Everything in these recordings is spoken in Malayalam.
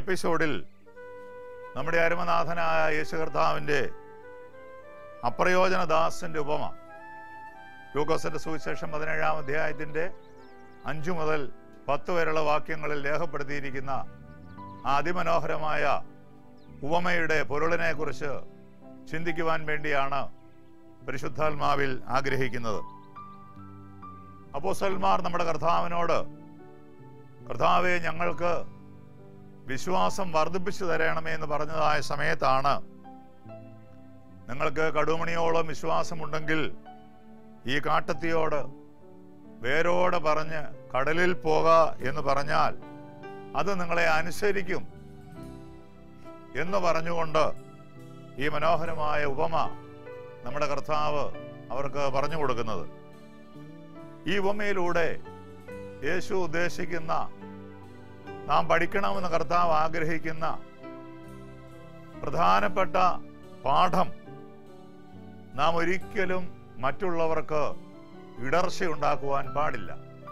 എപ്പിസോഡിൽ നമ്മുടെ അരുമനാഥനായ യേശു കർത്താവിൻ്റെ അപ്രയോജനദാസന്റെ ഉപമ ലൂക്കോസിന്റെ സുവിശേഷം പതിനേഴാം അധ്യായത്തിന്റെ അഞ്ചു മുതൽ പത്ത് വരെയുള്ള വാക്യങ്ങളിൽ രേഖപ്പെടുത്തിയിരിക്കുന്ന ആ അതിമനോഹരമായ ഉപമയുടെ പൊരുളിനെ കുറിച്ച് ചിന്തിക്കുവാൻ വേണ്ടിയാണ് പരിശുദ്ധാത്മാവിൽ ആഗ്രഹിക്കുന്നത് അപ്പോസ്തലന്മാർ നമ്മുടെ കർത്താവിനോട് കർത്താവെ ഞങ്ങൾക്ക് വിശ്വാസം വർദ്ധിപ്പിച്ചു തരണമേ എന്ന് പറഞ്ഞതായ സമയത്താണ് നിങ്ങൾക്ക് കടുമണിയോളം വിശ്വാസമുണ്ടെങ്കിൽ ഈ കാട്ടത്തിയോട് വേരോടെ പറഞ്ഞ് കടലിൽ പോക എന്ന് പറഞ്ഞാൽ അത് നിങ്ങളെ അനുസരിക്കും എന്ന് പറഞ്ഞുകൊണ്ട് ഈ മനോഹരമായ ഉപമ നമ്മുടെ കർത്താവ് അവർക്ക് പറഞ്ഞു കൊടുക്കുന്നത് ഈ ഉപമയിലൂടെ യേശു ഉദ്ദേശിക്കുന്ന നാം പഠിക്കണമെന്ന് കർത്താവ് ആഗ്രഹിക്കുന്ന പ്രധാനപ്പെട്ട പാഠം നാം ഒരിക്കലും മറ്റുള്ളവർക്ക് ഇടർച്ച ഉണ്ടാക്കുവാൻ പാടില്ല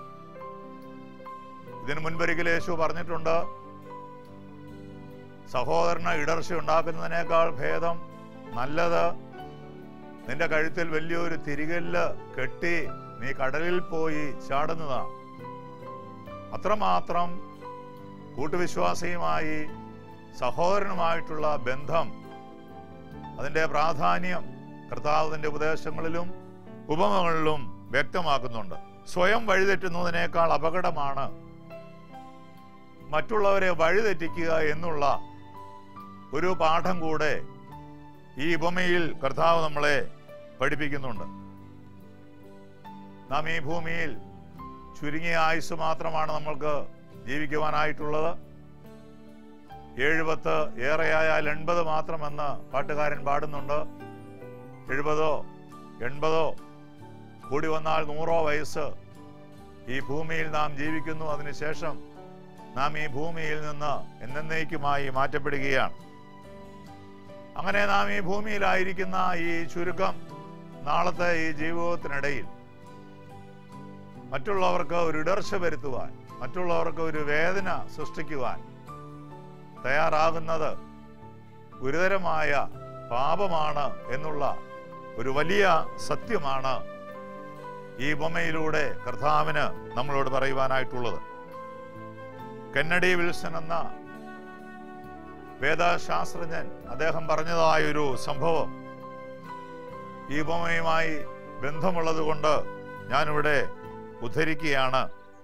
ഇതിനു മുൻപൊരിക്കൽ യേശു പറഞ്ഞിട്ടുണ്ട് സഹോദരന് ഇടർച്ച ഉണ്ടാക്കുന്നതിനേക്കാൾ ഭേദം നല്ലത് നിന്റെ കഴുത്തിൽ വലിയൊരു തിരികല്ല് കെട്ടി നീ കടലിൽ പോയി ചാടുന്നതാണ് അത്രമാത്രം കൂട്ടുവിശ്വാസിയുമായി സഹോദരനുമായിട്ടുള്ള ബന്ധം അതിന്റെ പ്രാധാന്യം കർത്താവിന്റെ ഉപദേശങ്ങളിലും ഉപമകളിലും വ്യക്തമാക്കുന്നുണ്ട് സ്വയം വഴിതെറ്റുന്നതിനേക്കാൾ അപകടമാണ് മറ്റുള്ളവരെ വഴിതെറ്റിക്കുക എന്നുള്ള ഒരു പാഠം കൂടെ ഈ ഉപമയിൽ കർത്താവ് നമ്മളെ പഠിപ്പിക്കുന്നുണ്ട് നാം ഈ ഭൂമിയിൽ ചുരുങ്ങിയ ആയുസ് മാത്രമാണ് നമ്മൾക്ക് ജീവിക്കുവാനായിട്ടുള്ളത് എഴുപത്ത് ഏറെയായാൽ എൺപത് മാത്രമെന്ന് പാട്ടുകാരൻ പാടുന്നുണ്ട് എഴുപതോ എൺപതോ കൂടി വന്നാൽ നൂറോ വയസ്സ് ഈ ഭൂമിയിൽ നാം ജീവിക്കുന്നു അതിനുശേഷം നാം ഈ ഭൂമിയിൽ നിന്ന് എന്നേക്കുമായി മാറ്റപ്പെടുകയാണ് അങ്ങനെ നാം ഈ ഭൂമിയിലായിരിക്കുന്ന ഈ ചുരുക്കം നാളത്തെ ഈ ജീവിതത്തിനിടയിൽ മറ്റുള്ളവർക്ക് ഒരു ഇടർച്ച വരുത്തുവാൻ മറ്റുള്ളവർക്ക് ഒരു വേദന സൃഷ്ടിക്കുവാൻ തയ്യാറാകുന്നത് ഗുരുതരമായ പാപമാണ് എന്നുള്ള ഒരു വലിയ സത്യമാണ് ഈ ഉപമയിലൂടെ കർത്താവിന് നമ്മളോട് പറയുവാനായിട്ടുള്ളത് കെന്നഡി വിൽസൺ എന്ന വേദശാസ്ത്രജ്ഞൻ അദ്ദേഹം പറഞ്ഞതായ ഒരു സംഭവം ഈ ഉപമയുമായി ബന്ധമുള്ളത് കൊണ്ട് ഞാനിവിടെ ഉദ്ധരിക്കുകയാണ്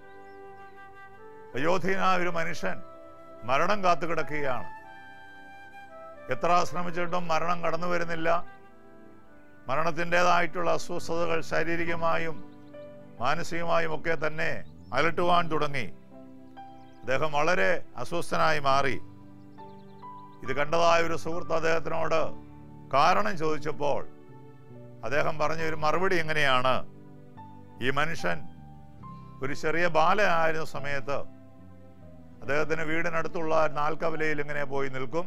അയോധ്യനായ ഒരു മനുഷ്യൻ മരണം കാത്തു കിടക്കുകയാണ് എത്ര ശ്രമിച്ചിട്ടും മരണം കടന്നു വരുന്നില്ല മരണത്തിൻ്റെതായിട്ടുള്ള അസ്വസ്ഥതകൾ ശാരീരികമായും മാനസികമായും ഒക്കെ തന്നെ അലട്ടുവാൻ തുടങ്ങി അദ്ദേഹം വളരെ അസ്വസ്ഥനായി മാറി ഇത് കണ്ടതായ ഒരു സുഹൃത്ത് അദ്ദേഹത്തിനോട് കാരണം ചോദിച്ചപ്പോൾ അദ്ദേഹം പറഞ്ഞ ഒരു മറുപടി എങ്ങനെയാണ് ഈ മനുഷ്യൻ ഒരു ചെറിയ ബാലനായിരുന്ന സമയത്ത് അദ്ദേഹത്തിന് വീടിനടുത്തുള്ള നാൽക്കവലയിൽ ഇങ്ങനെ പോയി നിൽക്കും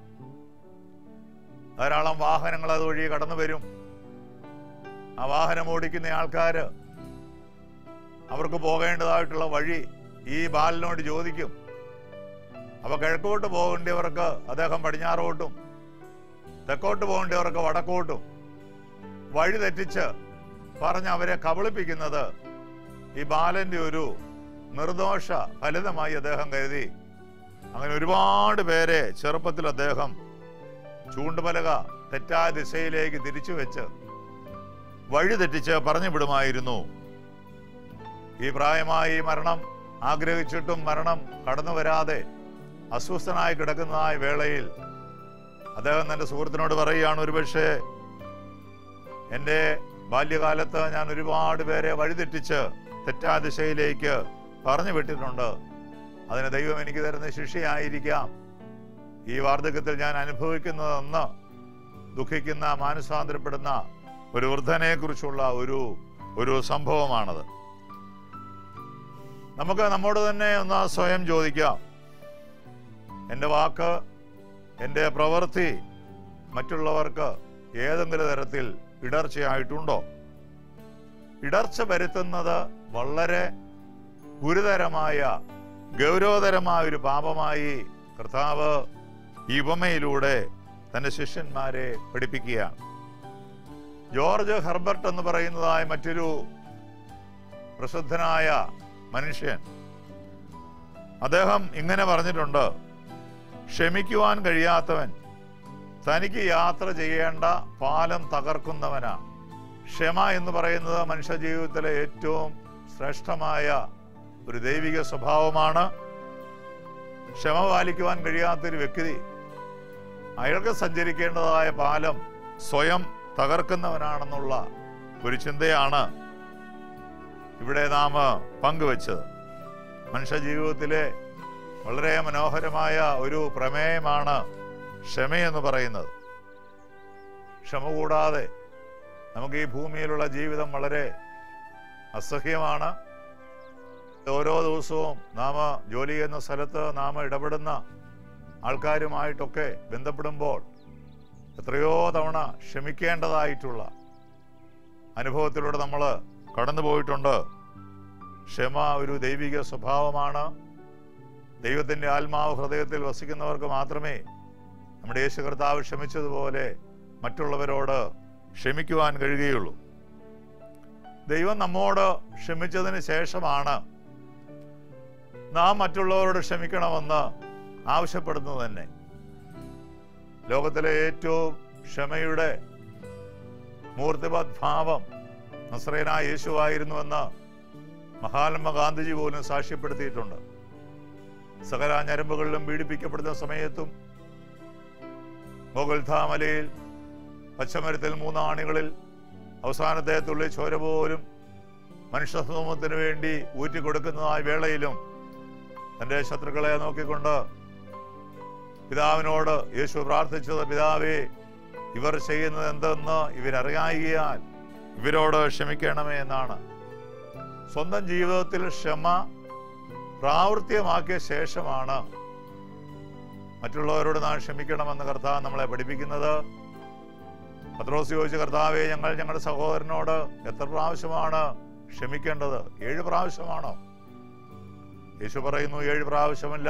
ധാരാളം വാഹനങ്ങൾ അതുവഴി കടന്നു വരും ആ വാഹനം ഓടിക്കുന്ന ആൾക്കാര് അവർക്ക് പോകേണ്ടതായിട്ടുള്ള വഴി ഈ ബാലനോട് ചോദിക്കും അപ്പൊ കിഴക്കോട്ട് പോകേണ്ടവർക്ക് അദ്ദേഹം പടിഞ്ഞാറോട്ടും തെക്കോട്ട് പോകേണ്ടവർക്ക് വടക്കോട്ടും വഴി തെറ്റിച്ച് പറഞ്ഞ് അവരെ കബളിപ്പിക്കുന്നത് ഈ ബാലന്റെ ഒരു നിർദോഷ ഫലിതമായി അദ്ദേഹം കരുതി അങ്ങനെ ഒരുപാട് പേരെ ചെറുപ്പത്തിൽ അദ്ദേഹം ചൂണ്ടുപലക തെറ്റായ ദിശയിലേക്ക് തിരിച്ചു വെച്ച് വഴി തെറ്റിച്ച് പറഞ്ഞു വിടുമായിരുന്നു ഈ പ്രായമായി മരണം ആഗ്രഹിച്ചിട്ടും മരണം കടന്നു വരാതെ അസ്വസ്ഥനായി കിടക്കുന്നതായ വേളയിൽ അദ്ദേഹം തന്റെ സുഹൃത്തിനോട് പറയുകയാണ് ഒരുപക്ഷെ എൻ്റെ ബാല്യകാലത്ത് ഞാൻ ഒരുപാട് പേരെ വഴിതെറ്റിച്ച് തെറ്റാ ദിശയിലേക്ക് പറഞ്ഞു വിട്ടിട്ടുണ്ട് അതിന് ദൈവം എനിക്ക് തരുന്ന ശിക്ഷയായിരിക്കാം ഈ വാർദ്ധക്യത്തിൽ ഞാൻ അനുഭവിക്കുന്നതെന്ന് ദുഃഖിക്കുന്ന മാനസാന്തരപ്പെടുന്ന ഒരു വൃദ്ധനെ കുറിച്ചുള്ള ഒരു ഒരു സംഭവമാണത് നമുക്ക് നമ്മോട് തന്നെ ഒന്ന് സ്വയം ചോദിക്കാം എൻ്റെ വാക്ക് എൻ്റെ പ്രവൃത്തി മറ്റുള്ളവർക്ക് ഏതെങ്കിലും തരത്തിൽ ഇടർച്ചയായിട്ടുണ്ടോ ഇടർച്ച വരുത്തുന്നത് വളരെ ഗുരുതരമായ ഗൗരവതരമായ ഒരു പാപമായി കർത്താവ് ഈ ഉപമയിലൂടെ തന്റെ ശിഷ്യന്മാരെ പഠിപ്പിക്കുകയാണ് ജോർജ് ഹെർബർട്ട് എന്ന് പറയുന്നതായ മറ്റൊരു പ്രസിദ്ധനായ മനുഷ്യൻ അദ്ദേഹം ഇങ്ങനെ പറഞ്ഞിട്ടുണ്ട് ക്ഷമിക്കുവാൻ കഴിയാത്തവൻ തനിക്ക് യാത്ര ചെയ്യേണ്ട പാലം തകർക്കുന്നവനാണ് ക്ഷമ എന്ന് പറയുന്നത് മനുഷ്യ ജീവിതത്തിലെ ഏറ്റവും ശ്രേഷ്ഠമായ ഒരു ദൈവിക സ്വഭാവമാണ് ക്ഷമ പാലിക്കുവാൻ കഴിയാത്തൊരു വ്യക്തി അയാൾക്ക് സഞ്ചരിക്കേണ്ടതായ പാലം സ്വയം തകർക്കുന്നവനാണെന്നുള്ള ഒരു ചിന്തയാണ് ഇവിടെ നാം പങ്കുവച്ചത് മനുഷ്യ ജീവിതത്തിലെ വളരെ മനോഹരമായ ഒരു പ്രമേയമാണ് ക്ഷമയെന്ന് പറയുന്നത് ക്ഷമ കൂടാതെ നമുക്ക് ഈ ഭൂമിയിലുള്ള ജീവിതം വളരെ അസഹ്യമാണ് ഓരോ ദിവസവും നാം ജോലി ചെയ്യുന്ന സ്ഥലത്ത് നാം ഇടപെടുന്ന ആൾക്കാരുമായിട്ടൊക്കെ ബന്ധപ്പെടുമ്പോൾ എത്രയോ തവണ ക്ഷമിക്കേണ്ടതായിട്ടുള്ള അനുഭവത്തിലൂടെ നമ്മൾ കടന്നു പോയിട്ടുണ്ട് ക്ഷമ ഒരു ദൈവിക സ്വഭാവമാണ് ദൈവത്തിന്റെ ആത്മാവ് ഹൃദയത്തിൽ വസിക്കുന്നവർക്ക് മാത്രമേ നമ്മുടെ യേശു കർത്താവ് ക്ഷമിച്ചതുപോലെ മറ്റുള്ളവരോട് ക്ഷമിക്കുവാൻ കഴിയുകയുള്ളൂ ദൈവം നമ്മോട് ക്ഷമിച്ചതിന് ശേഷമാണ് നാം മറ്റുള്ളവരോട് ക്ഷമിക്കണമെന്ന് ആവശ്യപ്പെടുന്നത് തന്നെ ലോകത്തിലെ ഏറ്റവും ക്ഷമയുടെ മൂർത്തിപത് ഭാവം നസ്രേനായ യേശുവായിരുന്നുവെന്ന് മഹാത്മ ഗാന്ധിജി പോലും സാക്ഷ്യപ്പെടുത്തിയിട്ടുണ്ട് സകല ഞരമ്പുകളിലും പീഡിപ്പിക്കപ്പെടുന്ന സമയത്തും മലയിൽ പച്ചമരത്തിൽ മൂന്നാണികളിൽ അവസാനത്തെ തുള്ളി ചോര പോലും മനുഷ്യ സമൂഹത്തിന് വേണ്ടി ഊറ്റിക്കൊടുക്കുന്നതായ വേളയിലും തന്റെ ശത്രുക്കളെ നോക്കിക്കൊണ്ട് പിതാവിനോട് യേശു പ്രാർത്ഥിച്ചത് പിതാവേ ഇവർ ചെയ്യുന്നത് എന്തെന്ന് ഇവരറിയായികയാൽ ഇവരോട് ക്ഷമിക്കണമേ എന്നാണ് സ്വന്തം ജീവിതത്തിൽ ക്ഷമ പ്രാവർത്തികമാക്കിയ ശേഷമാണ് മറ്റുള്ളവരോട് നാം ക്ഷമിക്കണമെന്ന് കർത്താവ് നമ്മളെ പഠിപ്പിക്കുന്നത് പത്രോസ് ചോദിച്ച കർത്താവെ ഞങ്ങൾ ഞങ്ങളുടെ സഹോദരനോട് എത്ര പ്രാവശ്യമാണ് ക്ഷമിക്കേണ്ടത് ഏഴ് പ്രാവശ്യമാണോ യേശു പറയുന്നു ഏഴ് പ്രാവശ്യമല്ല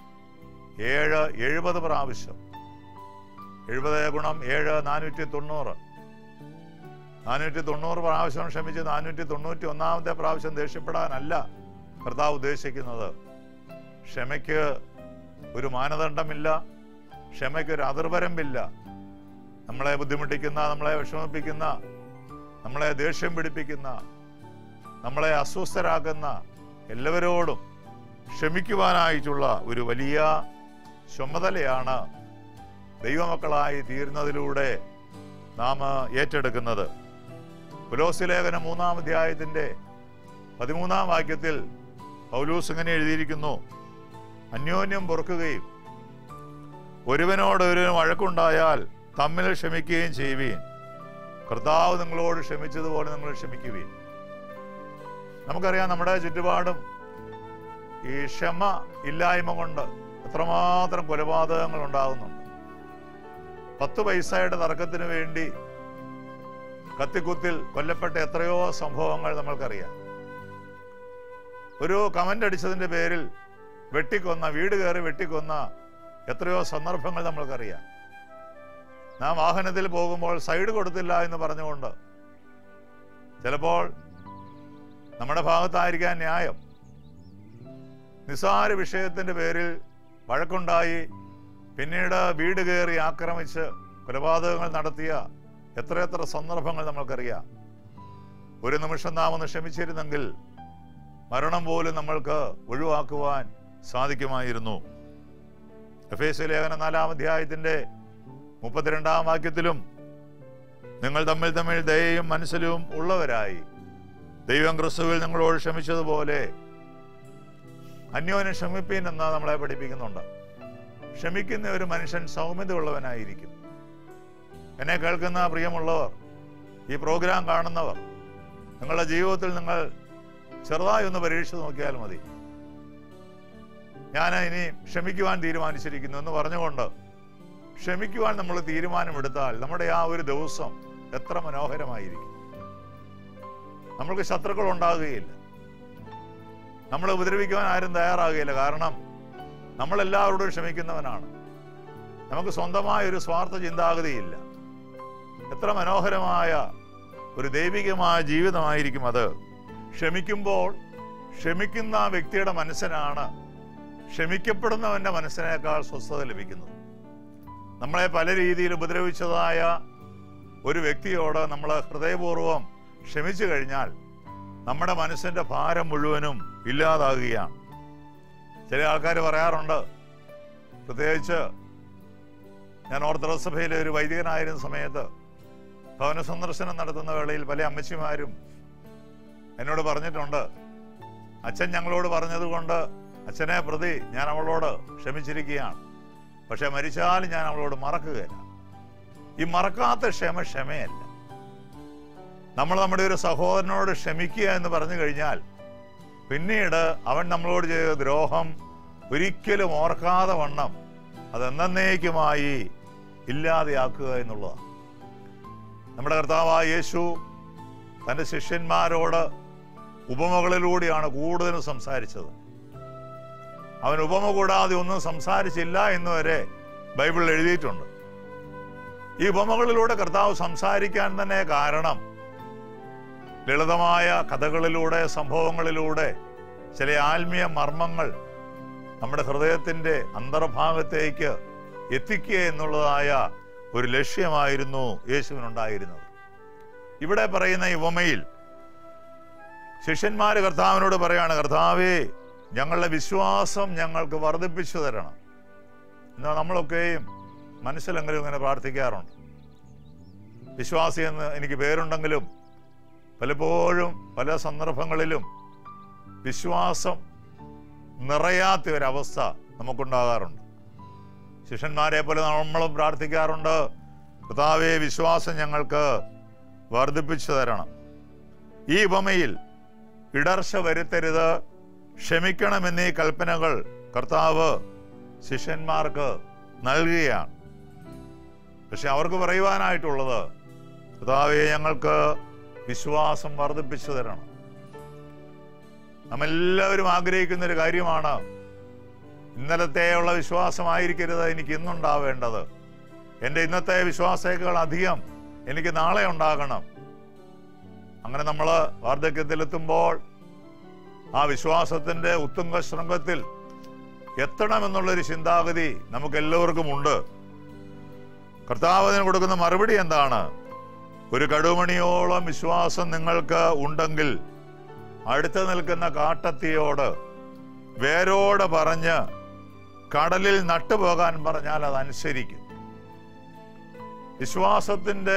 ഏഴ് എഴുപത് പ്രാവശ്യം എഴുപത് ഗുണം ഏഴ് നാനൂറ്റി തൊണ്ണൂറ് നാനൂറ്റി തൊണ്ണൂറ് പ്രാവശ്യം ക്ഷമിച്ച് നാനൂറ്റി തൊണ്ണൂറ്റി ഒന്നാമത്തെ പ്രാവശ്യം ദേഷ്യപ്പെടാനല്ല കർത്താവ് ഉദ്ദേശിക്കുന്നത് ക്ഷമയ്ക്ക് ഒരു മാനദണ്ഡമില്ല ക്ഷമയ്ക്ക് ഒരു അതിർവരമ്പില്ല നമ്മളെ ബുദ്ധിമുട്ടിക്കുന്ന നമ്മളെ വിഷമിപ്പിക്കുന്ന നമ്മളെ ദേഷ്യം പിടിപ്പിക്കുന്ന നമ്മളെ അസ്വസ്ഥരാക്കുന്ന എല്ലാവരോടും ക്ഷമിക്കുവാനായിട്ടുള്ള ഒരു വലിയ ചുമതലയാണ് ദൈവമക്കളായി തീരുന്നതിലൂടെ നാം ഏറ്റെടുക്കുന്നത് പുലോസ് ലേഖനം മൂന്നാം അധ്യായത്തിന്റെ പതിമൂന്നാം വാക്യത്തിൽ പൗലൂസ് ഇങ്ങനെ എഴുതിയിരിക്കുന്നു അന്യോന്യം പൊറുക്കുകയും ഒരുവനോട് ഒരുവന് വഴക്കുണ്ടായാൽ തമ്മിൽ ക്ഷമിക്കുകയും ചെയ്യുവീൻ കർത്താവ് നിങ്ങളോട് ക്ഷമിച്ചതുപോലെ നിങ്ങൾ ക്ഷമിക്കുവീൻ നമുക്കറിയാം നമ്മുടെ ചുറ്റുപാടും ഈ ക്ഷമ ഇല്ലായ്മ കൊണ്ട് എത്രമാത്രം കൊലപാതകങ്ങൾ ഉണ്ടാകുന്നുണ്ട് പത്ത് പൈസയുടെ തർക്കത്തിന് വേണ്ടി കത്തിക്കുത്തിൽ കൊല്ലപ്പെട്ട എത്രയോ സംഭവങ്ങൾ നമ്മൾക്കറിയാം ഒരു കമന്റ് അടിച്ചതിന്റെ പേരിൽ വെട്ടിക്കൊന്ന വീട് കയറി വെട്ടിക്കൊന്ന എത്രയോ സന്ദർഭങ്ങൾ നമ്മൾക്കറിയാം നാം വാഹനത്തിൽ പോകുമ്പോൾ സൈഡ് കൊടുത്തില്ല എന്ന് പറഞ്ഞുകൊണ്ട് ചിലപ്പോൾ നമ്മുടെ ഭാഗത്തായിരിക്കാൻ ന്യായം നിസാര വിഷയത്തിന്റെ പേരിൽ വഴക്കുണ്ടായി പിന്നീട് വീട് കയറി ആക്രമിച്ച് കൊലപാതകങ്ങൾ നടത്തിയ എത്രയെത്ര സന്ദർഭങ്ങൾ നമ്മൾക്കറിയാം ഒരു നിമിഷം നാം ഒന്ന് ക്ഷമിച്ചിരുന്നെങ്കിൽ മരണം പോലും നമ്മൾക്ക് ഒഴിവാക്കുവാൻ സാധിക്കുമായിരുന്നു എഫ് എസ് ലേഖന നാലാം അധ്യായത്തിന്റെ മുപ്പത്തിരണ്ടാം വാക്യത്തിലും നിങ്ങൾ തമ്മിൽ തമ്മിൽ ദയയും മനസ്സിലും ഉള്ളവരായി ദൈവം ക്രിസ്തുവിൽ നിങ്ങളോട് ക്ഷമിച്ചതുപോലെ അന്യോന്യം ക്ഷമിപ്പീൻ എന്ന് നമ്മളെ പഠിപ്പിക്കുന്നുണ്ട് ക്ഷമിക്കുന്ന ഒരു മനുഷ്യൻ സൗമ്യതയുള്ളവനായിരിക്കും എന്നെ കേൾക്കുന്ന പ്രിയമുള്ളവർ ഈ പ്രോഗ്രാം കാണുന്നവർ നിങ്ങളുടെ ജീവിതത്തിൽ നിങ്ങൾ ചെറുതായി ഒന്ന് പരീക്ഷിച്ച് നോക്കിയാൽ മതി ഞാൻ ഇനി ക്ഷമിക്കുവാൻ തീരുമാനിച്ചിരിക്കുന്നു എന്ന് പറഞ്ഞുകൊണ്ട് ക്ഷമിക്കുവാൻ നമ്മൾ തീരുമാനമെടുത്താൽ നമ്മുടെ ആ ഒരു ദിവസം എത്ര മനോഹരമായിരിക്കും നമ്മൾക്ക് ശത്രുക്കൾ ഉണ്ടാകുകയില്ല നമ്മളെ ഉപദ്രവിക്കുവാൻ ആരും തയ്യാറാകുകയില്ല കാരണം നമ്മളെല്ലാവരോടും ക്ഷമിക്കുന്നവനാണ് നമുക്ക് സ്വന്തമായ ഒരു സ്വാർത്ഥ ചിന്താഗതിയില്ല എത്ര മനോഹരമായ ഒരു ദൈവികമായ ജീവിതമായിരിക്കും അത് ക്ഷമിക്കുമ്പോൾ ക്ഷമിക്കുന്ന ആ വ്യക്തിയുടെ മനസ്സിനാണ് ക്ഷമിക്കപ്പെടുന്നവന്റെ മനസ്സിനേക്കാൾ സ്വസ്ഥത ലഭിക്കുന്നത് നമ്മളെ പല രീതിയിൽ ഉപദ്രവിച്ചതായ ഒരു വ്യക്തിയോട് നമ്മൾ ഹൃദയപൂർവ്വം ക്ഷമിച്ചു കഴിഞ്ഞാൽ നമ്മുടെ മനസ്സിന്റെ ഭാരം മുഴുവനും ഇല്ലാതാകുകയാണ് ചില ആൾക്കാർ പറയാറുണ്ട് പ്രത്യേകിച്ച് ഞാൻ ഓർത്തഡോക്സ് സഭയിലെ ഒരു വൈദികനായിരുന്ന സമയത്ത് ഭവന സന്ദർശനം നടത്തുന്ന വേളയിൽ പല അമ്മച്ചിമാരും എന്നോട് പറഞ്ഞിട്ടുണ്ട് അച്ഛൻ ഞങ്ങളോട് പറഞ്ഞതുകൊണ്ട് അച്ഛനെ പ്രതി ഞാൻ അവളോട് ക്ഷമിച്ചിരിക്കുകയാണ് പക്ഷെ മരിച്ചാലും ഞാൻ അവളോട് മറക്കുകയില്ല ഈ മറക്കാത്ത ക്ഷമ ക്ഷമയല്ല നമ്മൾ നമ്മുടെ ഒരു സഹോദരനോട് ക്ഷമിക്കുക എന്ന് പറഞ്ഞു കഴിഞ്ഞാൽ പിന്നീട് അവൻ നമ്മളോട് ചെയ്ത ദ്രോഹം ഒരിക്കലും ഓർക്കാതെ വണ്ണം അത് എന്നേക്കുമായി ഇല്ലാതെയാക്കുക എന്നുള്ളതാണ് നമ്മുടെ കർത്താവായ യേശു തന്റെ ശിഷ്യന്മാരോട് ഉപമകളിലൂടെയാണ് കൂടുതലും സംസാരിച്ചത് അവൻ ഉപമ കൂടാതെ ഒന്നും സംസാരിച്ചില്ല എന്ന് വരെ ബൈബിളിൽ എഴുതിയിട്ടുണ്ട് ഈ ഉപമകളിലൂടെ കർത്താവ് സംസാരിക്കാൻ തന്നെ കാരണം ലളിതമായ കഥകളിലൂടെ സംഭവങ്ങളിലൂടെ ചില ആത്മീയ മർമ്മങ്ങൾ നമ്മുടെ ഹൃദയത്തിന്റെ അന്തർഭാഗത്തേക്ക് എത്തിക്കുക എന്നുള്ളതായ ഒരു ലക്ഷ്യമായിരുന്നു യേശുവിനുണ്ടായിരുന്നത് ഇവിടെ പറയുന്ന ഈ ഉപമയിൽ ശിഷ്യന്മാര് കർത്താവിനോട് പറയാണ് കർത്താവേ ഞങ്ങളുടെ വിശ്വാസം ഞങ്ങൾക്ക് വർദ്ധിപ്പിച്ചു തരണം എന്നാൽ നമ്മളൊക്കെയും മനസ്സിലെങ്കിലും ഇങ്ങനെ പ്രാർത്ഥിക്കാറുണ്ട് വിശ്വാസി എന്ന് എനിക്ക് പേരുണ്ടെങ്കിലും പലപ്പോഴും പല സന്ദർഭങ്ങളിലും വിശ്വാസം നിറയാത്ത ഒരവസ്ഥ നമുക്കുണ്ടാകാറുണ്ട് ശിഷ്യന്മാരെ പോലെ നമ്മളും പ്രാർത്ഥിക്കാറുണ്ട് കർത്താവെ വിശ്വാസം ഞങ്ങൾക്ക് വർദ്ധിപ്പിച്ചു തരണം ഈ ഉപമയിൽ ഇടർച്ച വരുത്തരുത് ക്ഷമിക്കണമെന്നീ കൽപ്പനകൾ കർത്താവ് ശിഷ്യന്മാർക്ക് നൽകുകയാണ് പക്ഷെ അവർക്ക് പറയുവാനായിട്ടുള്ളത് കർത്താവെ ഞങ്ങൾക്ക് വിശ്വാസം വർദ്ധിപ്പിച്ചു തരണം നമ്മെല്ലാവരും ആഗ്രഹിക്കുന്ന ഒരു കാര്യമാണ് ഇന്നലത്തെയുള്ള വിശ്വാസമായിരിക്കരുത് എനിക്ക് ഇന്നുണ്ടാവേണ്ടത് എൻ്റെ ഇന്നത്തെ വിശ്വാസത്തേക്കാൾ അധികം എനിക്ക് നാളെ ഉണ്ടാകണം അങ്ങനെ നമ്മൾ വാർദ്ധക്യത്തിലെത്തുമ്പോൾ ആ വിശ്വാസത്തിന്റെ ഉത്തുംഗ ശൃംഗത്തിൽ എത്തണമെന്നുള്ളൊരു ചിന്താഗതി നമുക്ക് എല്ലാവർക്കും ഉണ്ട് കർത്താവ് അതിന് കൊടുക്കുന്ന മറുപടി എന്താണ് ഒരു കടുമണിയോളം വിശ്വാസം നിങ്ങൾക്ക് ഉണ്ടെങ്കിൽ അടുത്ത് നിൽക്കുന്ന കാട്ടത്തിയോട് വേരോടെ പറഞ്ഞ് കടലിൽ നട്ടുപോകാൻ പറഞ്ഞാൽ അത് അനുസരിക്കും വിശ്വാസത്തിന്റെ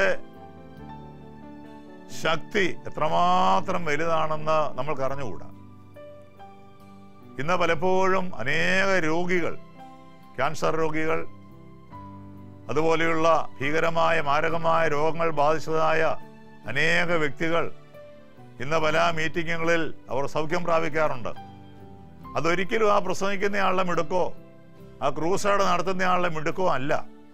ശക്തി എത്രമാത്രം വലുതാണെന്ന് നമ്മൾക്ക് അറിഞ്ഞുകൂടാ ഇന്ന് പലപ്പോഴും അനേക രോഗികൾ ക്യാൻസർ രോഗികൾ അതുപോലെയുള്ള ഭീകരമായ മാരകമായ രോഗങ്ങൾ ബാധിച്ചതായ അനേക വ്യക്തികൾ ഇന്ന് പല മീറ്റിങ്ങുകളിൽ അവർ സൗഖ്യം പ്രാപിക്കാറുണ്ട് അതൊരിക്കലും ആ പ്രസംഗിക്കുന്നയാളുടെ മിടുക്കോ ആ ക്രൂസൈഡ് നടത്തുന്നയാളുടെ മിടുക്കോ അല്ല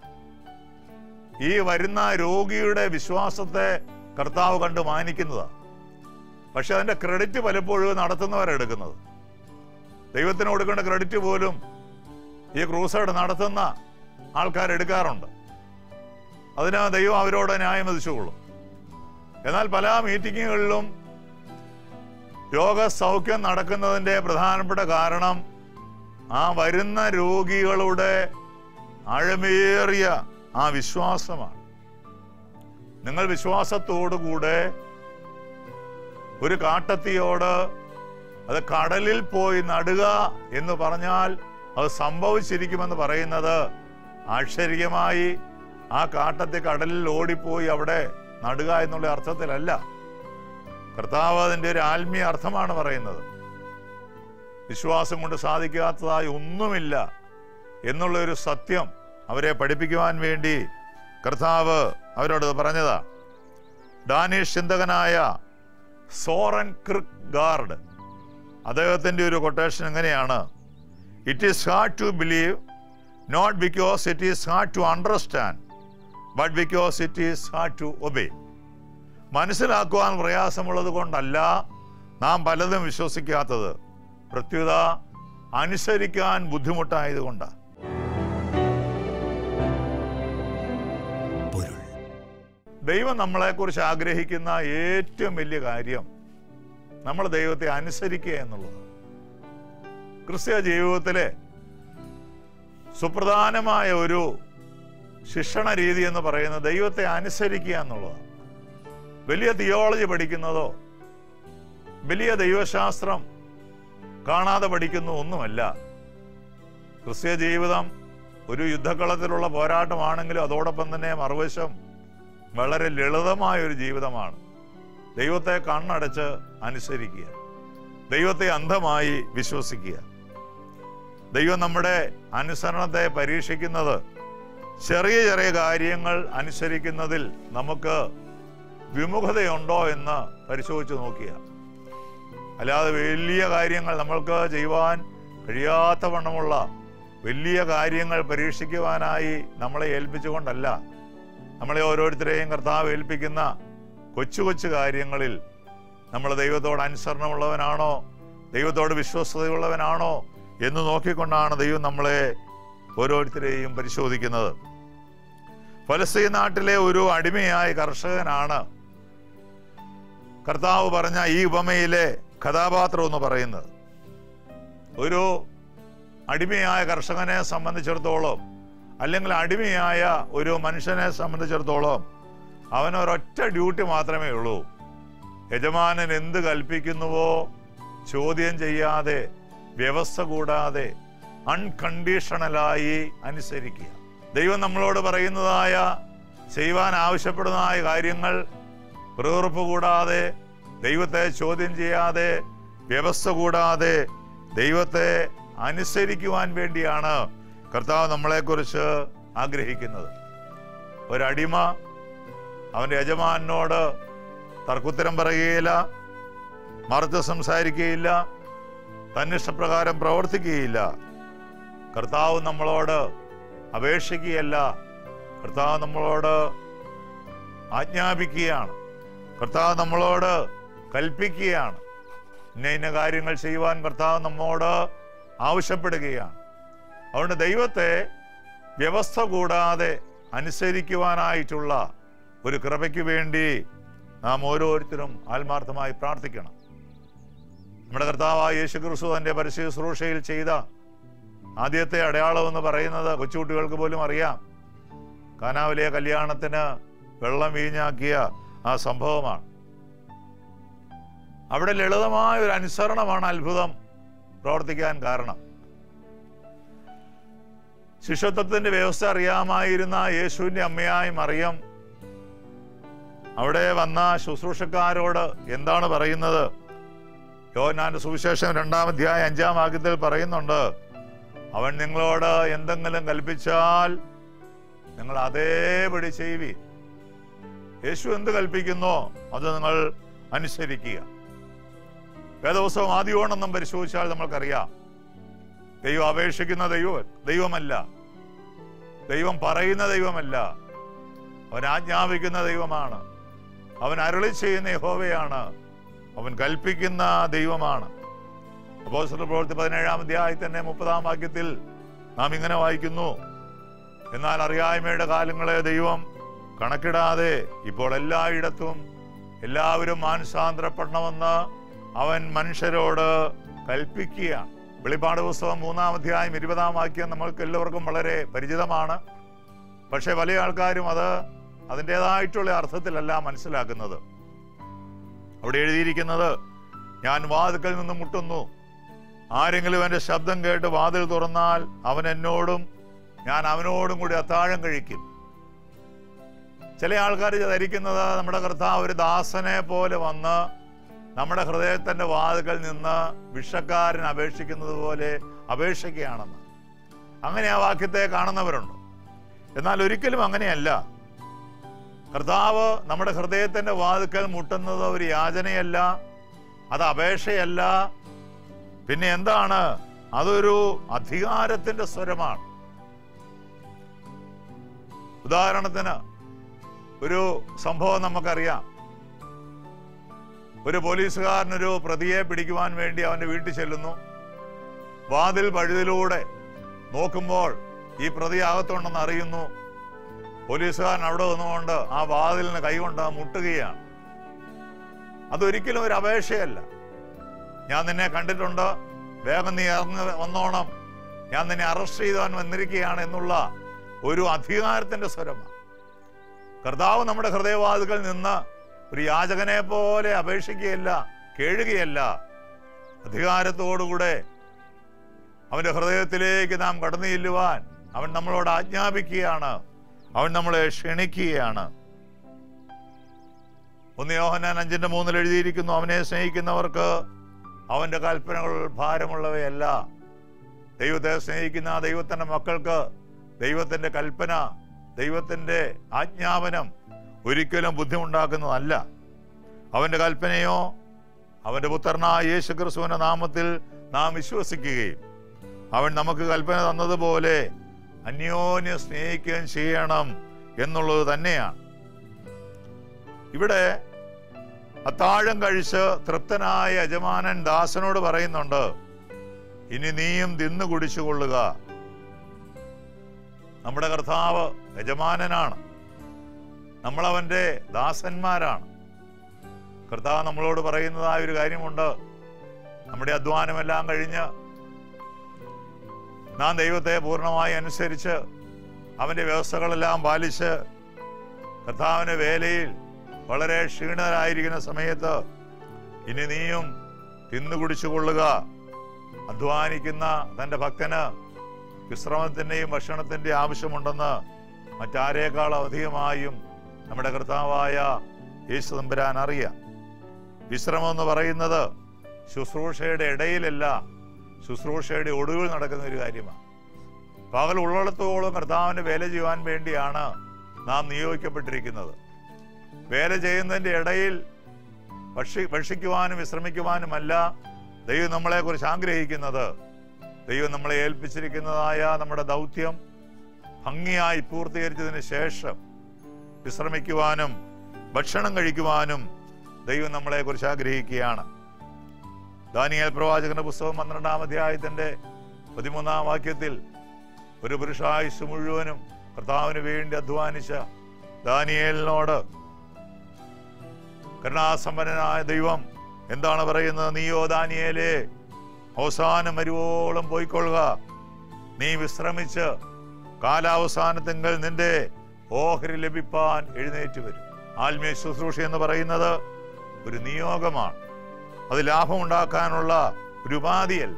ഈ വരുന്ന രോഗിയുടെ വിശ്വാസത്തെ കർത്താവ് കണ്ട് മാനിക്കുന്നതാണ് പക്ഷെ അതിന്റെ ക്രെഡിറ്റ് പലപ്പോഴും നടത്തുന്നവരെടുക്കുന്നത് ദൈവത്തിന് കൊടുക്കേണ്ട ക്രെഡിറ്റ് പോലും ഈ ക്രൂസൈഡ് നടത്തുന്ന ആൾക്കാർ എടുക്കാറുണ്ട് അതിന് ദൈവം അവരോട് ന്യായം വിധിച്ചുകൊള്ളും എന്നാൽ പല മീറ്റിങ്ങുകളിലും രോഗസൗഖ്യം നടക്കുന്നതിന്റെ പ്രധാനപ്പെട്ട കാരണം ആ വരുന്ന രോഗികളുടെ ആഴമേറിയ ആ വിശ്വാസമാണ് നിങ്ങൾ വിശ്വാസത്തോടുകൂടെ ഒരു കാട്ടത്തിയോട് അത് കടലിൽ പോയി നടുക എന്ന് പറഞ്ഞാൽ അത് സംഭവിച്ചിരിക്കുമെന്ന് പറയുന്നത് ആശ്ചര്യമായി ആ കാട്ടത്തെ കടലിൽ ഓടിപ്പോയി അവിടെ നടുക എന്നുള്ള അർത്ഥത്തിലല്ല കർത്താവ് അതിന്റെ ഒരു ആത്മീയ അർത്ഥമാണ് പറയുന്നത് വിശ്വാസം കൊണ്ട് സാധിക്കാത്തതായി ഒന്നുമില്ല എന്നുള്ള ഒരു സത്യം അവരെ പഠിപ്പിക്കുവാൻ വേണ്ടി കർത്താവ് അവരോട് പറഞ്ഞതാ ഡാനിഷ് ചിന്തകനായ സോറൻ ക്രിക് ഗാർഡ് അദ്ദേഹത്തിന്റെ ഒരു കൊട്ടേഷൻ എങ്ങനെയാണ് it is hard to believe not because it is hard to understand but because it is hard to obey മനസ്സിലാക്കുവാൻ പ്രയാസമുള്ളത് കൊണ്ടല്ല നാം പലതും വിശ്വസിക്കാത്തത് പ്രത്യുത അനുസരിക്കാൻ ബുദ്ധിമുട്ടായതുകൊണ്ടാണ് പൊരുൾ ദൈവം നമ്മളെക്കുറിച്ച് ആഗ്രഹിക്കുന്ന ഏറ്റവും വലിയ കാര്യം നമ്മൾ ദൈവത്തെ അനുസരിക്കുക എന്നുള്ളത് ക്രിസ്ത്യ ജീവിതത്തിലെ സുപ്രധാനമായ ഒരു ശിക്ഷണ രീതി എന്ന് പറയുന്നത് ദൈവത്തെ അനുസരിക്കുക എന്നുള്ളതാണ് വലിയ തിയോളജി പഠിക്കുന്നതോ വലിയ ദൈവശാസ്ത്രം കാണാതെ പഠിക്കുന്ന ഒന്നുമല്ല ക്രിസ്ത്യ ജീവിതം ഒരു യുദ്ധക്കളത്തിലുള്ള പോരാട്ടമാണെങ്കിലും അതോടൊപ്പം തന്നെ മറുവശം വളരെ ലളിതമായ ഒരു ജീവിതമാണ് ദൈവത്തെ കണ്ണടച്ച് അനുസരിക്കുക ദൈവത്തെ അന്ധമായി വിശ്വസിക്കുക ദൈവം നമ്മുടെ അനുസരണത്തെ പരീക്ഷിക്കുന്നത് ചെറിയ ചെറിയ കാര്യങ്ങൾ അനുസരിക്കുന്നതിൽ നമുക്ക് വിമുഖതയുണ്ടോ എന്ന് പരിശോധിച്ച് നോക്കുക അല്ലാതെ വലിയ കാര്യങ്ങൾ നമ്മൾക്ക് ചെയ്യുവാൻ കഴിയാത്ത വണ്ണമുള്ള വലിയ കാര്യങ്ങൾ പരീക്ഷിക്കുവാനായി നമ്മളെ ഏൽപ്പിച്ചുകൊണ്ടല്ല നമ്മളെ ഓരോരുത്തരെയും കർത്താവ് ഏൽപ്പിക്കുന്ന കൊച്ചു കൊച്ചു കാര്യങ്ങളിൽ നമ്മൾ ദൈവത്തോട് അനുസരണമുള്ളവനാണോ ദൈവത്തോട് വിശ്വസ്തതയുള്ളവനാണോ എന്ന് നോക്കിക്കൊണ്ടാണ് ദൈവം നമ്മളെ ഓരോരുത്തരെയും പരിശോധിക്കുന്നത് ഫലസ്തീൻ നാട്ടിലെ ഒരു അടിമയായ കർഷകനാണ് കർത്താവ് പറഞ്ഞ ഈ ഉപമയിലെ കഥാപാത്രം എന്ന് പറയുന്നത് ഒരു അടിമയായ കർഷകനെ സംബന്ധിച്ചിടത്തോളം അല്ലെങ്കിൽ അടിമയായ ഒരു മനുഷ്യനെ സംബന്ധിച്ചിടത്തോളം അവന് ഒരൊറ്റ ഡ്യൂട്ടി മാത്രമേ ഉള്ളൂ യജമാനൻ എന്ത് കൽപ്പിക്കുന്നുവോ ചോദ്യം ചെയ്യാതെ വ്യവസ്ഥ കൂടാതെ അൺകണ്ടീഷണലായി അനുസരിക്കുക ദൈവം നമ്മളോട് പറയുന്നതായ ചെയ്യുവാൻ ആവശ്യപ്പെടുന്നതായ കാര്യങ്ങൾ പ്രവൃപ്പ് കൂടാതെ ദൈവത്തെ ചോദ്യം ചെയ്യാതെ വ്യവസ്ഥ കൂടാതെ ദൈവത്തെ അനുസരിക്കുവാൻ വേണ്ടിയാണ് കർത്താവ് നമ്മളെക്കുറിച്ച് ആഗ്രഹിക്കുന്നത് ഒരടിമ അവന്റെ യജമാനോട് തർക്കുത്തരം പറയുകയില്ല മറുത്ത് സംസാരിക്കുകയില്ല തന്നിഷ്ടപ്രകാരം പ്രവർത്തിക്കുകയില്ല കർത്താവ് നമ്മളോട് അപേക്ഷിക്കുകയല്ല കർത്താവ് നമ്മളോട് ആജ്ഞാപിക്കുകയാണ് കർത്താവ് നമ്മളോട് കൽപ്പിക്കുകയാണ് ഇന്ന ഇന്ന കാര്യങ്ങൾ ചെയ്യുവാൻ കർത്താവ് നമ്മോട് ആവശ്യപ്പെടുകയാണ് അതുകൊണ്ട് ദൈവത്തെ വ്യവസ്ഥ കൂടാതെ അനുസരിക്കുവാനായിട്ടുള്ള ഒരു കൃപയ്ക്ക് വേണ്ടി നാം ഓരോരുത്തരും ആത്മാർത്ഥമായി പ്രാർത്ഥിക്കണം നമ്മുടെ കർത്താവായ യേശു ക്രിസ്തു തന്റെ പരസ്യ ശുശ്രൂഷയിൽ ചെയ്ത ആദ്യത്തെ അടയാളം എന്ന് പറയുന്നത് കൊച്ചുകുട്ടികൾക്ക് പോലും അറിയാം കാനാവിലെ കല്യാണത്തിന് വെള്ളം വീഞ്ഞാക്കിയ ആ സംഭവമാണ് അവിടെ ലളിതമായ ഒരു അനുസരണമാണ് അത്ഭുതം പ്രവർത്തിക്കാൻ കാരണം ശിഷ്യത്വത്തിന്റെ വ്യവസ്ഥ അറിയാമായിരുന്ന യേശുവിന്റെ അമ്മയായി മറിയം അവിടെ വന്ന ശുശ്രൂഷക്കാരോട് എന്താണ് പറയുന്നത് യോഹന്നാന്റെ സുവിശേഷം രണ്ടാം അധ്യായം അഞ്ചാം വാക്യത്തിൽ പറയുന്നുണ്ട് അവൻ നിങ്ങളോട് എന്തെങ്കിലും കൽപ്പിച്ചാൽ നിങ്ങൾ അതേപടി ചെയ്യുവി യേശു എന്ത് കൽപ്പിക്കുന്നോ അത് നിങ്ങൾ അനുസരിക്കുക വേദവസവും ആദ്യോണെന്നും പരിശോധിച്ചാൽ നമ്മൾക്കറിയാം ദൈവം അപേക്ഷിക്കുന്ന ദൈവം ദൈവമല്ല ദൈവം പറയുന്ന ദൈവമല്ല അവൻ ആജ്ഞാപിക്കുന്ന ദൈവമാണ് അവൻ അരുളി ചെയ്യുന്ന യഹോവയാണ് അവൻ കൽപ്പിക്കുന്ന ദൈവമാണ് അപ്പോസ്തല പ്രവൃത്തി പതിനേഴാം അധ്യായത്തിന്റെ മുപ്പതാം വാക്യത്തിൽ നാം ഇങ്ങനെ വായിക്കുന്നു എന്നാൽ അറിയായ്മയുടെ കാലങ്ങളെ ദൈവം കണക്കിടാതെ ഇപ്പോൾ എല്ലായിടത്തും എല്ലാവരും മാനസാന്തരപ്പെടണമെന്ന് അവൻ മനുഷ്യരോട് കൽപ്പിക്കുകയാണ് വെളിപ്പാട് പുസ്തകം മൂന്നാം അധ്യായം ഇരുപതാം വാക്യം നമ്മൾക്ക് എല്ലാവർക്കും വളരെ പരിചിതമാണ് പക്ഷെ പല ആൾക്കാരും അത് അതിൻ്റെതായിട്ടുള്ള അർത്ഥത്തിലല്ല മനസ്സിലാക്കുന്നത് അവിടെ എഴുതിയിരിക്കുന്നത് ഞാൻ വാതിക്കൽ നിന്ന് മുട്ടുന്നു ആരെങ്കിലും എൻ്റെ ശബ്ദം കേട്ട് വാതിൽ തുറന്നാൽ അവൻ എന്നോടും ഞാൻ അവനോടും കൂടി അത്താഴം കഴിക്കും ചില ആൾക്കാർ ധരിക്കുന്നത് നമ്മുടെ കർത്താവ് ഒരു ദാസനെ പോലെ വന്ന് നമ്മുടെ ഹൃദയത്തിന്റെ വാതുകൾ നിന്ന് വിഷക്കാരൻ അപേക്ഷിക്കുന്നത് പോലെ അപേക്ഷിക്കുകയാണെന്ന് അങ്ങനെ ആ വാക്യത്തെ കാണുന്നവരുണ്ട് എന്നാൽ ഒരിക്കലും അങ്ങനെയല്ല കർത്താവ് നമ്മുടെ ഹൃദയത്തിന്റെ വാതുക്കൽ മുട്ടുന്നത് ഒരു യാചനയല്ല അത് അപേക്ഷയല്ല പിന്നെ എന്താണ് അതൊരു അധികാരത്തിന്റെ സ്വരമാണ് ഉദാഹരണത്തിന് ഒരു സംഭവം നമുക്കറിയാം ഒരു പോലീസുകാരനൊരു പ്രതിയെ പിടിക്കുവാൻ വേണ്ടി അവന്റെ വീട്ടിൽ ചെല്ലുന്നു വാതിൽ പഴുതിലൂടെ നോക്കുമ്പോൾ ഈ പ്രതി അകത്തുണ്ടെന്ന് അറിയുന്നു പോലീസുകാരൻ അവിടെ നിന്നുകൊണ്ട് ആ വാതിലിന് കൈകൊണ്ട് മുട്ടുകയാണ് അതൊരിക്കലും ഒരു അപേക്ഷയല്ല ഞാൻ നിന്നെ കണ്ടിട്ടുണ്ട് വേഗം നീ ഇറങ്ങി വന്നോണം ഞാൻ നിന്നെ അറസ്റ്റ് ചെയ്താൻ വന്നിരിക്കുകയാണ് എന്നുള്ള ഒരു അധികാരത്തിന്റെ സ്വരമാണ് കർത്താവ് നമ്മുടെ ഹൃദയവാദികൾ നിന്ന് ഒരു യാചകനെ പോലെ അപേക്ഷിക്കുകയല്ല കേഴുകയല്ല അധികാരത്തോടുകൂടെ അവന്റെ ഹൃദയത്തിലേക്ക് നാം കടന്നു ചെല്ലുവാൻ അവൻ നമ്മളോട് ആജ്ഞാപിക്കുകയാണ് അവൻ നമ്മളെ ക്ഷണിക്കുകയാണ് ഒന്ന് യോഹന്നാൻ അഞ്ചിന്റെ മൂന്നിൽ എഴുതിയിരിക്കുന്നു അവനെ സ്നേഹിക്കുന്നവർക്ക് അവന്റെ കൽപ്പനകൾ ഭാരമുള്ളവയല്ല ദൈവത്തെ സ്നേഹിക്കുന്ന ആ ദൈവത്തിന്റെ മക്കൾക്ക് ദൈവത്തിന്റെ കൽപ്പന ദൈവത്തിന്റെ ആജ്ഞാപനം ഒരിക്കലും ബുദ്ധിമുണ്ടാക്കുന്നതല്ല അവന്റെ കൽപ്പനയോ അവന്റെ പുത്രനായ യേശു ക്രിസ്തുവിന്റെ നാമത്തിൽ നാം വിശ്വസിക്കുകയും അവൻ നമുക്ക് കൽപ്പന തന്നതുപോലെ അന്യോന്യം സ്നേഹിക്കുകയും ചെയ്യണം എന്നുള്ളത് തന്നെയാണ് ഇവിടെ അത്താഴം കഴിച്ച് തൃപ്തനായ യജമാനൻ ദാസനോട് പറയുന്നുണ്ട് ഇനി നീയും തിന്നു കുടിച്ചുകൊള്ളുക നമ്മുടെ കർത്താവ് യജമാനനാണ് നമ്മൾ അവന്റെ ദാസന്മാരാണ് കർത്താവ് നമ്മളോട് പറയുന്നതായ ഒരു കാര്യമുണ്ട് നമ്മുടെ അധ്വാനമെല്ലാം കഴിഞ്ഞ് നാം ദൈവത്തെ പൂർണ്ണമായി അനുസരിച്ച് അവന്റെ വ്യവസ്ഥകളെല്ലാം പാലിച്ച് കർത്താവിന്റെ വേലയിൽ വളരെ ക്ഷീണരായിരിക്കുന്ന സമയത്ത് ഇനി നീയും തിന്നു കുടിച്ചുകൊള്ളുക അധ്വാനിക്കുന്ന തന്റെ ഭക്തന് വിശ്രമത്തിന്റെയും ഭക്ഷണത്തിന്റെയും ആവശ്യമുണ്ടെന്ന് മറ്റാരേക്കാൾ അധികമായും നമ്മുടെ കർത്താവായ യേശു തമ്പുരാൻ അറിയാം വിശ്രമം എന്ന് പറയുന്നത് ശുശ്രൂഷയുടെ ഇടയിലല്ല ശുശ്രൂഷയുടെ ഒടുവിൽ നടക്കുന്ന ഒരു കാര്യമാണ് പകൽ ഉള്ളിടത്തോളം കർത്താവിന്റെ വേല ചെയ്യുവാൻ വേണ്ടിയാണ് നാം നിയോഗിക്കപ്പെട്ടിരിക്കുന്നത് വേല ചെയ്യുന്നതിന്റെ ഇടയിൽ ഭക്ഷി ഭക്ഷിക്കുവാനും വിശ്രമിക്കുവാനുമല്ല ദൈവം നമ്മളെ കുറിച്ച് ആഗ്രഹിക്കുന്നത് ദൈവം നമ്മളെ ഏൽപ്പിച്ചിരിക്കുന്നതായ നമ്മുടെ ദൗത്യം ഭംഗിയായി പൂർത്തീകരിച്ചതിന് ശേഷം വിശ്രമിക്കുവാനും ഭക്ഷണം കഴിക്കുവാനും ദൈവം നമ്മളെ കുറിച്ച് ആഗ്രഹിക്കുകയാണ് ദാനിയേൽ പ്രവാചകന്റെ പുസ്തകം പന്ത്രണ്ടാം അധ്യായത്തിന്റെ പതിമൂന്നാം വാക്യത്തിൽ ഒരു പുരുഷായുസ് മുഴുവനും കർത്താവിന് വേണ്ടി അധ്വാനിച്ച ദാനിയേലിനോട് കരുണാസമ്പന്നനായ ദൈവം എന്താണ് പറയുന്നത് നീയോ ദാനിയേലേ അവസാനം വരുവോളം പോയിക്കൊള്ളുക നീ വിശ്രമിച്ച് കാലാവസാനത്തെങ്കിൽ നിന്റെ ഓഹരി ലഭിപ്പാൻ എഴുന്നേറ്റ് വരും ആത്മീയ ശുശ്രൂഷ എന്ന് പറയുന്നത് ഒരു നിയോഗമാണ് അത് ലാഭമുണ്ടാക്കാനുള്ള ഒരു ഉപാധിയല്ല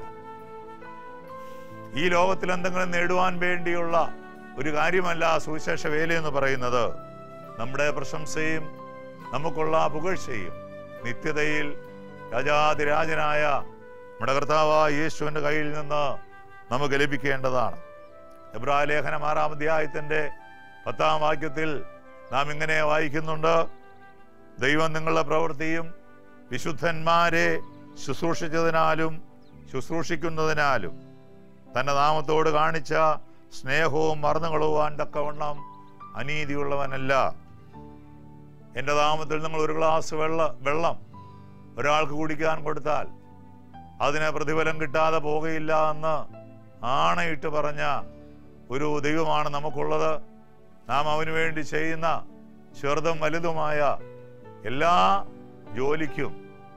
ഈ ലോകത്തിൽ എന്തെങ്കിലും നേടുവാൻ വേണ്ടിയുള്ള ഒരു കാര്യമല്ല സുവിശേഷ വേല എന്ന് പറയുന്നത് നമ്മുടെ പ്രശംസയും നമുക്കുള്ള പുകഴ്ചയും നിത്യതയിൽ രാജാതിരാജനായ നമ്മുടെ കർത്താവായ യേശുവിന്റെ കയ്യിൽ നിന്ന് നമുക്ക് ലഭിക്കേണ്ടതാണ് എബ്രാ ലേഖനം ആറാം അധ്യായത്തിന്റെ പത്താം വാക്യത്തിൽ നാം ഇങ്ങനെ വായിക്കുന്നുണ്ട് ദൈവം നിങ്ങളുടെ പ്രവൃത്തിയും വിശുദ്ധന്മാരെ ശുശ്രൂഷിച്ചതിനാലും ശുശ്രൂഷിക്കുന്നതിനാലും തന്റെ നാമത്തോട് കാണിച്ച സ്നേഹവും മറന്നുകൊള്ളുവാൻ തക്കവണ്ണം അനീതിയുള്ളവനല്ല എൻ്റെ നാമത്തിൽ നിങ്ങൾ ഒരു ഗ്ലാസ് വെള്ള വെള്ളം ഒരാൾക്ക് കുടിക്കാൻ കൊടുത്താൽ അതിന് പ്രതിഫലം കിട്ടാതെ പോകുകയില്ല എന്ന് ആണയിട്ട് പറഞ്ഞ ഒരു ദൈവമാണ് നമുക്കുള്ളത് നാം അവന് വേണ്ടി ചെയ്യുന്ന ചെറുതും വലുതുമായ എല്ലാ ജോലിക്കും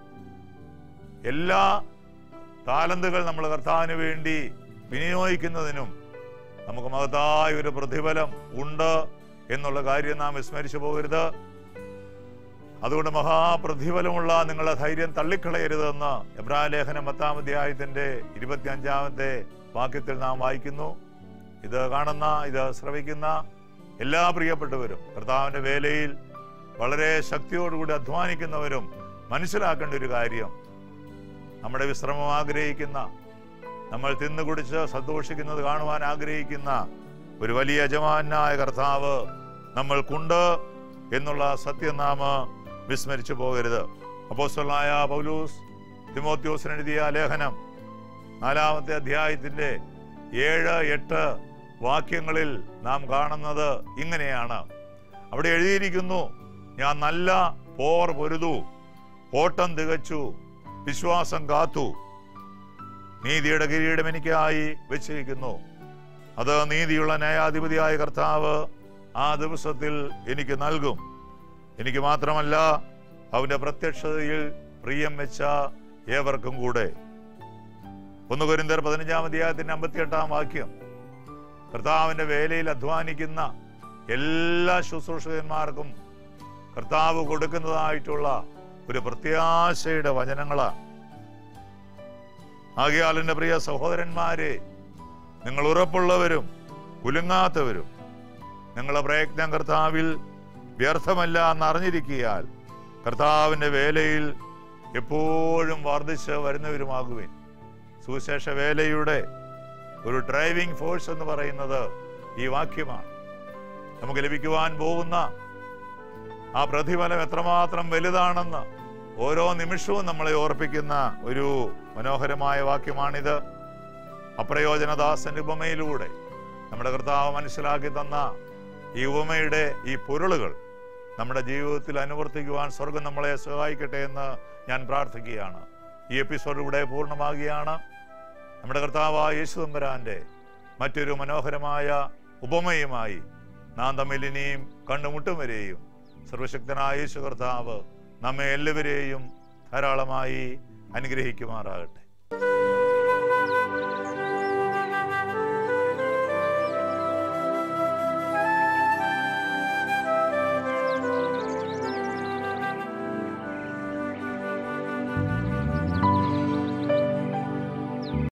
എല്ലാ താലന്തുകൾ നമ്മൾ കർത്താവിന് വേണ്ടി വിനിയോഗിക്കുന്നതിനും നമുക്ക് മഹത്തായ ഒരു പ്രതിഫലം ഉണ്ട് എന്നുള്ള കാര്യം നാം വിസ്മരിച്ചു പോകരുത് അതുകൊണ്ട് മഹാപ്രതിഫലമുള്ള നിങ്ങളുടെ ധൈര്യം തള്ളിക്കളയരുതെന്ന് എബ്രാ ലേഖനം പത്താം അധ്യായത്തിന്റെ ഇരുപത്തി അഞ്ചാമത്തെ വാക്യത്തിൽ നാം വായിക്കുന്നു ഇത് കാണുന്ന ഇത് ശ്രവിക്കുന്ന എല്ലാ പ്രിയപ്പെട്ടവരും കർത്താവിന്റെ വേലയിൽ വളരെ ശക്തിയോടുകൂടി അധ്വാനിക്കുന്നവരും മനസ്സിലാക്കേണ്ട ഒരു കാര്യം നമ്മുടെ വിശ്രമം ആഗ്രഹിക്കുന്ന നമ്മൾ തിന്നുകുടിച്ച് സന്തോഷിക്കുന്നത് കാണുവാൻ ആഗ്രഹിക്കുന്ന ഒരു വലിയ യജമാനായ കർത്താവ് നമ്മൾക്കുണ്ട് എന്നുള്ള സത്യം നാം വിസ്മരിച്ചു പോകരുത് അപ്പോസ്തലനായ പൗലൂസ് തിമോത്യോസിന് എഴുതിയ ലേഖനം നാലാമത്തെ അധ്യായത്തിന്റെ ഏഴ് എട്ട് വാക്യങ്ങളിൽ നാം കാണുന്നത് ഇങ്ങനെയാണ് അവിടെ എഴുതിയിരിക്കുന്നു ഞാൻ നല്ല പോർ പൊരുതു ഓട്ടം തികച്ചു വിശ്വാസം കാത്തു നീതിയുടെ കിരീടം എനിക്കായി വെച്ചിരിക്കുന്നു അത് നീതിയുള്ള ന്യായാധിപതിയായ കർത്താവ് ആ ദിവസത്തിൽ എനിക്ക് നൽകും എനിക്ക് മാത്രമല്ല അവന്റെ പ്രത്യക്ഷതയിൽ പ്രിയം വെച്ച ഏവർക്കും കൂടെ ഒന്ന് കുരിന്തർ പതിനഞ്ചാം അധ്യായത്തിന്റെ അമ്പത്തിയെട്ടാം വാക്യം കർത്താവിന്റെ വേലയിൽ അധ്വാനിക്കുന്ന എല്ലാ ശുശ്രൂഷകന്മാർക്കും കർത്താവ് കൊടുക്കുന്നതായിട്ടുള്ള ഒരു പ്രത്യാശയുടെ വചനങ്ങളാണ് ആകയാൽ എൻ്റെ പ്രിയ സഹോദരന്മാരെ നിങ്ങൾ ഉറപ്പുള്ളവരും കുലുങ്ങാത്തവരും നിങ്ങളുടെ പ്രയത്നം കർത്താവിൽ വ്യർത്ഥമല്ല എന്നറിഞ്ഞിരിക്കിയാൽ കർത്താവിൻ്റെ വേലയിൽ എപ്പോഴും വർദ്ധിച്ച് വരുന്നവരുമാകുവിൻ സുവിശേഷ വേലയുടെ ഒരു ഡ്രൈവിംഗ് ഫോഴ്സ് എന്ന് പറയുന്നത് ഈ വാക്യമാണ് നമുക്ക് ലഭിക്കുവാൻ പോകുന്ന ആ പ്രതിഫലം എത്രമാത്രം വലുതാണെന്ന് ഓരോ നിമിഷവും നമ്മളെ ഓർപ്പിക്കുന്ന ഒരു മനോഹരമായ വാക്യമാണിത് അപ്രയോജനദാസന്റെ ഉപമയിലൂടെ നമ്മുടെ കർത്താവ് മനസ്സിലാക്കി തന്ന ഈ ഉപമയുടെ ഈ പൊരുളുകൾ നമ്മുടെ ജീവിതത്തിൽ അനുവർത്തിക്കുവാൻ സ്വർഗം നമ്മളെ സഹായിക്കട്ടെ എന്ന് ഞാൻ പ്രാർത്ഥിക്കുകയാണ് ഈ എപ്പിസോഡ് ഇവിടെ പൂർണ്ണമാകുകയാണ് നമ്മുടെ കർത്താവായ യേശു തമ്പുരാന്റെ മറ്റൊരു മനോഹരമായ ഉപമയുമായി നാം തമ്മിൽ ഇനിയും കണ്ടുമുട്ടും വരെയും സർവശക്തനായ യേശു കർത്താവ് നമ്മെ എല്ലാവരെയും ധാരാളമായി അനുഗ്രഹിക്കുമാറാകട്ടെ